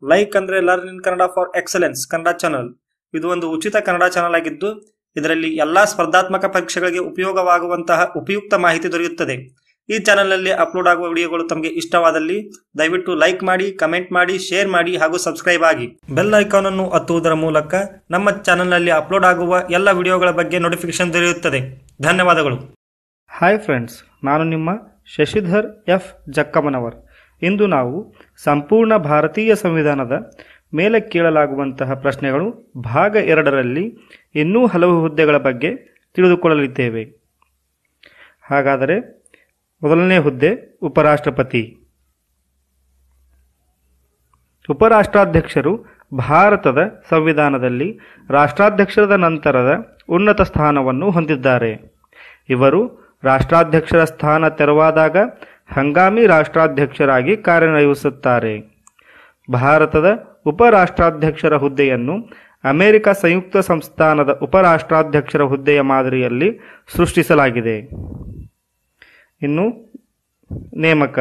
like ಅಂದ್ರೆ learn in Kannada for excellence Kannada channel ಇದು ಒಂದು ಉಚಿತ ಕನ್ನಡ ಚಾನಲ್ ಆಗಿದ್ದು ಇದರಲ್ಲಿ ಎಲ್ಲಾ ಸ್ಪರ್ಧಾತ್ಮಕ ಪರೀಕ್ಷೆಗಳಿಗೆ ಉಪಯೋಗವಾಗುವಂತಹ ಉಪಯುಕ್ತ ಮಾಹಿತಿ ದೊರೆಯುತ್ತದೆ ಈ ಚಾನಲ್ನಲ್ಲಿ ಅಪ್ಲೋಡ್ ಆಗುವ ವಿಡಿಯೋಗಳು ತಮಗೆ ಇಷ್ಟವಾದಲ್ಲಿ ದಯವಿಟ್ಟು ಲೈಕ್ ಮಾಡಿ ಕಮೆಂಟ್ ಮಾಡಿ ಶೇರ್ ಮಾಡಿ ಹಾಗೂ ಸಬ್ಸ್ಕ್ರೈಬ್ ಆಗಿ ಬೆಲ್ ಐಕಾನ್ ಅನ್ನು ಒತ್ತುವುದರ ಮೂಲಕ ನಮ್ಮ ಚಾನಲ್ನಲ್ಲಿ ಅಪ್ಲೋಡ್ ಆಗುವ ಎಲ್ಲ ವಿಡಿಯೋಗಳ ಬಗ್ಗೆ ನೋಟಿಫಿಕೇಶನ್ ದೊರೆಯುತ್ತದೆ ಧನ್ಯವಾದಗಳು ಹಾಯ್ ಫ್ರೆಂಡ್ಸ್ ನಾನು ನಿಮ್ಮ ಶಶಿಧರ್ ಎಫ್ ಜಕ್ಕಮ್ಮನವರ್ ಇಂದು ನಾವು ಸಂಪೂರ್ಣ ಭಾರತೀಯ ಸಂವಿಧಾನದ ಮೇಲೆ ಕೇಳಲಾಗುವಂತಹ ಪ್ರಶ್ನೆಗಳು ಭಾಗ ಎರಡರಲ್ಲಿ ಇನ್ನೂ ಹಲವು ಹುದ್ದೆಗಳ ಬಗ್ಗೆ ತಿಳಿದುಕೊಳ್ಳಲಿದ್ದೇವೆ ಹಾಗಾದರೆ ಮೊದಲನೇ ಹುದ್ದೆ ಉಪರಾಷ್ಟ್ರಪತಿ ಉಪರಾಷ್ಟ್ರಾಧ್ಯಕ್ಷರು ಭಾರತದ ಸಂವಿಧಾನದಲ್ಲಿ ರಾಷ್ಟ್ರಾಧ್ಯಕ್ಷರದ ನಂತರದ ಉನ್ನತ ಸ್ಥಾನವನ್ನು ಹೊಂದಿದ್ದಾರೆ ಇವರು ರಾಷ್ಟ್ರಾಧ್ಯಕ್ಷರ ಸ್ಥಾನ ತೆರವಾದಾಗ ಹಂಗಾಮಿ ರಾಷ್ಟ್ರಾಧ್ಯಕ್ಷರಾಗಿ ಕಾರ್ಯನಿರ್ವಹಿಸುತ್ತಾರೆ ಭಾರತದ ಉಪರಾಷ್ಟ್ರಾಧ್ಯಕ್ಷರ ಹುದ್ದೆಯನ್ನು ಅಮೆರಿಕ ಸಂಯುಕ್ತ ಸಂಸ್ಥಾನದ ಉಪರಾಷ್ಟ್ರಾಧ್ಯಕ್ಷರ ಹುದ್ದೆಯ ಮಾದರಿಯಲ್ಲಿ ಸೃಷ್ಟಿಸಲಾಗಿದೆ ಇನ್ನು ನೇಮಕ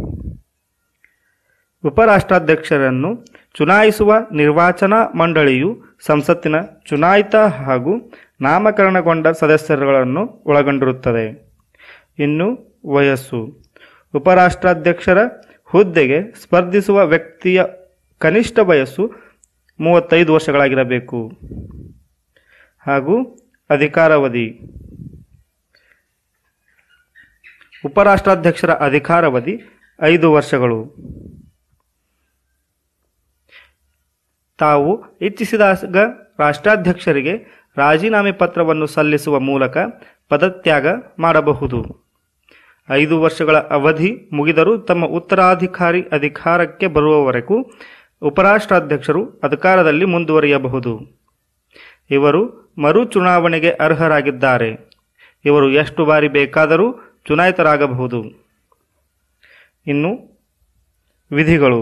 ಉಪರಾಷ್ಟ್ರಾಧ್ಯಕ್ಷರನ್ನು ಚುನಾಯಿಸುವ ನಿರ್ವಾಚನಾ ಮಂಡಳಿಯು ಸಂಸತ್ತಿನ ಚುನಾಯಿತ ಹಾಗೂ ನಾಮಕರಣಗೊಂಡ ಸದಸ್ಯರುಗಳನ್ನು ಒಳಗೊಂಡಿರುತ್ತದೆ ಇನ್ನು ವಯಸ್ಸು ಉಪರಾಷ್ಟ್ರಾಧ್ಯಕ್ಷರ ಹುದ್ದೆಗೆ ಸ್ಪರ್ಧಿಸುವ ವ್ಯಕ್ತಿಯ ಕನಿಷ್ಠ ವಯಸ್ಸು ಮೂವತ್ತೈದು ವರ್ಷಗಳಾಗಿರಬೇಕು ಹಾಗೂ ಅಧಿಕಾರಾವಧಿ ಉಪರಾಷ್ಟ್ರಾಧ್ಯಕ್ಷರ ಅಧಿಕಾರಾವಧಿ ಐದು ವರ್ಷಗಳು ತಾವು ಇಚ್ಛಿಸಿದಾಗ ರಾಷ್ಟ್ರಾಧ್ಯಕ್ಷರಿಗೆ ರಾಜೀನಾಮೆ ಪತ್ರವನ್ನು ಸಲ್ಲಿಸುವ ಮೂಲಕ ಪದತ್ಯಾಗ ಮಾಡಬಹುದು ಐದು ವರ್ಷಗಳ ಅವಧಿ ಮುಗಿದರೂ ತಮ್ಮ ಉತ್ತರಾಧಿಕಾರಿ ಅಧಿಕಾರಕ್ಕೆ ಬರುವವರೆಗೂ ಉಪರಾಷ್ಟ್ರಾಧ್ಯಕ್ಷರು ಅಧಿಕಾರದಲ್ಲಿ ಮುಂದುವರಿಯಬಹುದು ಇವರು ಮರು ಚುನಾವಣೆಗೆ ಅರ್ಹರಾಗಿದ್ದಾರೆ ಇವರು ಎಷ್ಟು ಬಾರಿ ಬೇಕಾದರೂ ಚುನಾಯಿತರಾಗಬಹುದು ಇನ್ನು ವಿಧಿಗಳು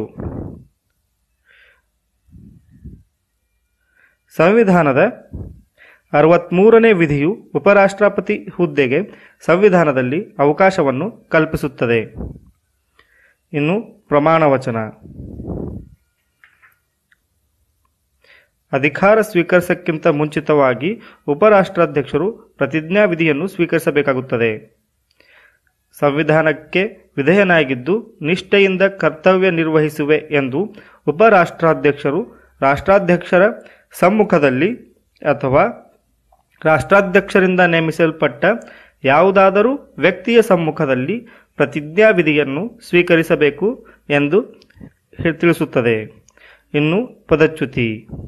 ಸಂವಿಧಾನದ ಅರವತ್ಮೂರನೇ ವಿಧಿಯು ಉಪರಾಷ್ಟ್ರಪತಿ ಹುದ್ದೆಗೆ ಸಂವಿಧಾನದಲ್ಲಿ ಅವಕಾಶವನ್ನು ಕಲ್ಪಿಸುತ್ತದೆ ಇನ್ನು ಪ್ರಮಾಣ ವಚನ ಅಧಿಕಾರ ಸ್ವೀಕರಿಸಕ್ಕಿಂತ ಮುಂಚಿತವಾಗಿ ಉಪರಾಷ್ಟ್ರಾಧ್ಯಕ್ಷರು ಪ್ರತಿಜ್ಞಾ ವಿಧಿಯನ್ನು ಸ್ವೀಕರಿಸಬೇಕಾಗುತ್ತದೆ ಸಂವಿಧಾನಕ್ಕೆ ವಿಧೇಯನಾಗಿದ್ದು ನಿಷ್ಠೆಯಿಂದ ಕರ್ತವ್ಯ ನಿರ್ವಹಿಸುವೆ ಎಂದು ಉಪರಾಷ್ಟ್ರಾಧ್ಯಕ್ಷರು ರಾಷ್ಟ್ರಾಧ್ಯಕ್ಷರ ಸಮ್ಮುಖದಲ್ಲಿ ಅಥವಾ ರಾಷ್ಟ್ರಾಧ್ಯಕ್ಷರಿಂದ ನೇಮಿಸಲ್ಪಟ್ಟ ಯಾವುದಾದರೂ ವ್ಯಕ್ತಿಯ ಸಮ್ಮುಖದಲ್ಲಿ ಪ್ರತಿಜ್ಞಾ ವಿಧಿಯನ್ನು ಸ್ವೀಕರಿಸಬೇಕು ಎಂದು ಹೇ- ತಿಳಿಸುತ್ತದೆ ಇನ್ನು ಪದಚ್ಯುತಿ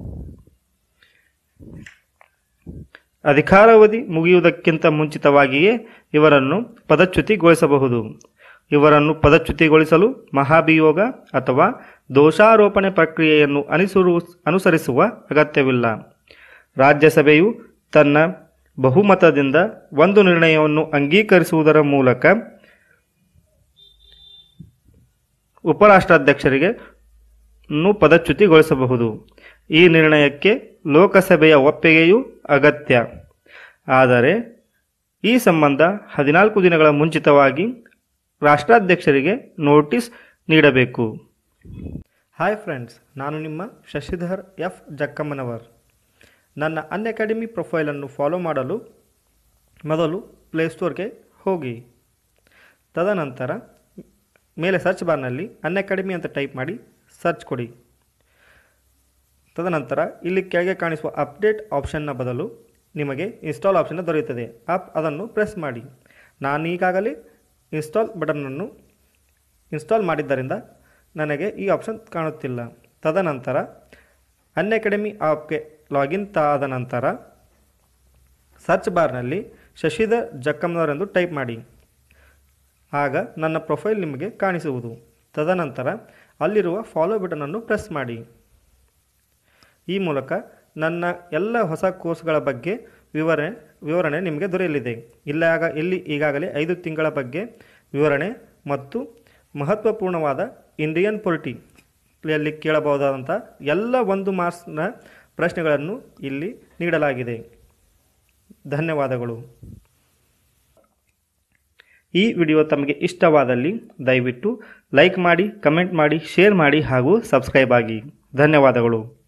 ಅಧಿಕಾರಾವಧಿ ಮುಗಿಯುವುದಕ್ಕಿಂತ ಮುಂಚಿತವಾಗಿಯೇ ಇವರನ್ನು ಪದಚ್ಯುತಿಗೊಳಿಸಬಹುದು ಇವರನ್ನು ಪದಚ್ಯುತಿಗೊಳಿಸಲು ಮಹಾಭಿಯೋಗ ಅಥವಾ ದೋಷಾರೋಪಣೆ ಪ್ರಕ್ರಿಯೆಯನ್ನು ಅನುಸರು ಅನುಸರಿಸುವ ಅಗತ್ಯವಿಲ್ಲ ರಾಜ್ಯಸಭೆಯು ತನ್ನ ಬಹುಮತದಿಂದ ಒಂದು ನಿರ್ಣಯವನ್ನು ಅಂಗೀಕರಿಸುವುದರ ಮೂಲಕ ಉಪರಾಷ್ಟ್ರಾಧ್ಯಕ್ಷರಿಗೆ ನ್ನು ಪದಚ್ಯುತಿಗೊಳಿಸಬಹುದು ಈ ನಿರ್ಣಯಕ್ಕೆ ಲೋಕಸಭೆಯ ಒಪ್ಪಿಗೆಯೂ ಅಗತ್ಯ ಆದರೆ ಈ ಸಂಬಂಧ ಹದಿನಾಲ್ಕು ದಿನಗಳ ಮುಂಚಿತವಾಗಿ ರಾಷ್ಟ್ರಾಧ್ಯಕ್ಷರಿಗೆ ನೋಟಿಸ್ ನೀಡಬೇಕು ಹಾಯ್ ಫ್ರೆಂಡ್ಸ್ ನಾನು ನಿಮ್ಮ ಶಶಿಧರ್ ಎಫ್ ಜಕ್ಕಮ್ಮನವರ್ ನನ್ನ ಅನ್ ಅಕಾಡೆಮಿ ಪ್ರೊಫೈಲನ್ನು ಫಾಲೋ ಮಾಡಲು ಮೊದಲು ಪ್ಲೇಸ್ಟೋರ್ಗೆ ಹೋಗಿ ತದನಂತರ ಮೇಲೆ ಸರ್ಚ್ ಬಾರ್ನಲ್ಲಿ ಅನ್ ಅಕಾಡೆಮಿ ಅಂತ ಟೈಪ್ ಮಾಡಿ ಸರ್ಚ್ ಕೊಡಿ ತದನಂತರ ಇಲ್ಲಿ ಕೆಳಗೆ ಕಾಣಿಸುವ ಅಪ್ಡೇಟ್ ಆಪ್ಷನ್ನ ಬದಲು ನಿಮಗೆ ಇನ್ಸ್ಟಾಲ್ ಆಪ್ಷನ್ ದೊರೆಯುತ್ತದೆ ಆಪ್ ಅದನ್ನು ಪ್ರೆಸ್ ಮಾಡಿ ನಾನು ಈಗಾಗಲೇ ಇನ್ಸ್ಟಾಲ್ ಬಟನನ್ನು ಇನ್ಸ್ಟಾಲ್ ಮಾಡಿದ್ದರಿಂದ ನನಗೆ ಈ ಆಪ್ಷನ್ ಕಾಣುತ್ತಿಲ್ಲ ತದನಂತರ ಅನ್ ಅಕಾಡೆಮಿ ಆಪ್ಗೆ ಲಾಗಿನ್ ಆದ ನಂತರ ಸರ್ಚ್ ಬಾರ್ನಲ್ಲಿ ಶಶಿಧರ್ ಜಕ್ಕಮ್ನವರ್ ಎಂದು ಟೈಪ್ ಮಾಡಿ ಆಗ ನನ್ನ ಪ್ರೊಫೈಲ್ ನಿಮಗೆ ಕಾಣಿಸುವುದು ತದನಂತರ ಅಲ್ಲಿರುವ ಫಾಲೋ ಬಟನನ್ನು ಪ್ರೆಸ್ ಮಾಡಿ ಈ ಮೂಲಕ ನನ್ನ ಎಲ್ಲ ಹೊಸ ಕೋರ್ಸ್ಗಳ ಬಗ್ಗೆ ವಿವರಣೆ ವಿವರಣೆ ನಿಮಗೆ ದೊರೆಯಲಿದೆ ಇಲ್ಲಾಗ ಇಲ್ಲಿ ಈಗಾಗಲೇ ಐದು ತಿಂಗಳ ಬಗ್ಗೆ ವಿವರಣೆ ಮತ್ತು ಮಹತ್ವಪೂರ್ಣವಾದ ಇಂಡಿಯನ್ ಪೊಲಿಟಿ ಯಲ್ಲಿ ಕೇಳಬಹುದಾದಂಥ ಎಲ್ಲ ಒಂದು ಮಾರ್ಕ್ಸ್ನ ಪ್ರಶ್ನೆಗಳನ್ನು ಇಲ್ಲಿ ನೀಡಲಾಗಿದೆ ಧನ್ಯವಾದಗಳು ಈ ವಿಡಿಯೋ ತಮಗೆ ಇಷ್ಟವಾದಲ್ಲಿ ದಯವಿಟ್ಟು ಲೈಕ್ ಮಾಡಿ ಕಮೆಂಟ್ ಮಾಡಿ ಶೇರ್ ಮಾಡಿ ಹಾಗೂ ಸಬ್ಸ್ಕ್ರೈಬ್ ಆಗಿ ಧನ್ಯವಾದಗಳು